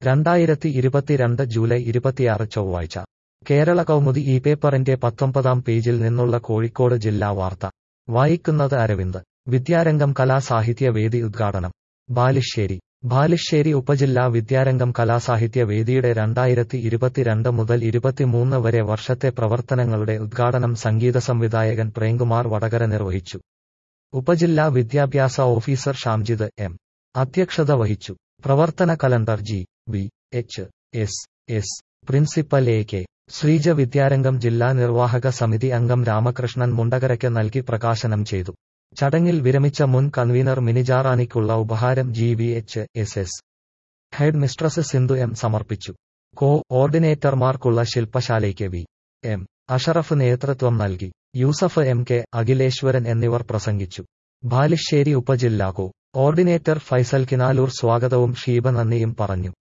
രണ്ടായിരത്തി ഇരുപത്തിരണ്ട് ജൂലൈ ഇരുപത്തിയാറ് ചൊവ്വാഴ്ച കേരള കൗമുദി ഈ പേപ്പറിന്റെ പത്തൊമ്പതാം പേജിൽ നിന്നുള്ള കോഴിക്കോട് ജില്ലാ വാർത്ത വായിക്കുന്നത് അരവിന്ദ് വിദ്യാരംഗം കലാസാഹിത്യ വേദി ഉദ്ഘാടനം ബാലുശ്ശേരി ബാലുശ്ശേരി ഉപജില്ലാ വിദ്യാരംഗം കലാസാഹിത്യ വേദിയുടെ രണ്ടായിരത്തി ഇരുപത്തിരണ്ട് മുതൽ ഇരുപത്തിമൂന്ന് വരെ വർഷത്തെ പ്രവർത്തനങ്ങളുടെ ഉദ്ഘാടനം സംഗീത സംവിധായകൻ പ്രേംകുമാർ വടകര നിർവഹിച്ചു ഉപജില്ലാ വിദ്യാഭ്യാസ ഓഫീസർ ഷാംജിത് എം അധ്യക്ഷത വഹിച്ചു പ്രവർത്തന calendar G V H S S principal A K Sreeja Vidyarangam ജില്ലാ നിർവാഹക സമിതി അംഗം രാമകൃഷ്ണൻ മുണ്ടകരയ്ക്ക് നൽകി പ്രകാശനം ചെയ്തു ചടങ്ങിൽ വിരമിച്ച മുൻ കൺവീനർ മിനിജാറാനിക്കുള്ള ഉപഹാരം G V H S S headmistress Sindhu M സമർപ്പിച്ചു കോ ഓർഡിനേറ്റർമാർക്കുള്ള ശില്പശാലയ്ക്ക് വി എം അഷറഫ് നേതൃത്വം നൽകി യൂസഫ് എം കെ അഖിലേശ്വരൻ എന്നിവർ പ്രസംഗിച്ചു ബാലുശ്ശേരി ഉപജില്ലാ കോ ഓർഡിനേറ്റർ ഫൈസൽ കിനാലൂർ സ്വാഗതവും ഷീബ നന്ദിയും പറഞ്ഞു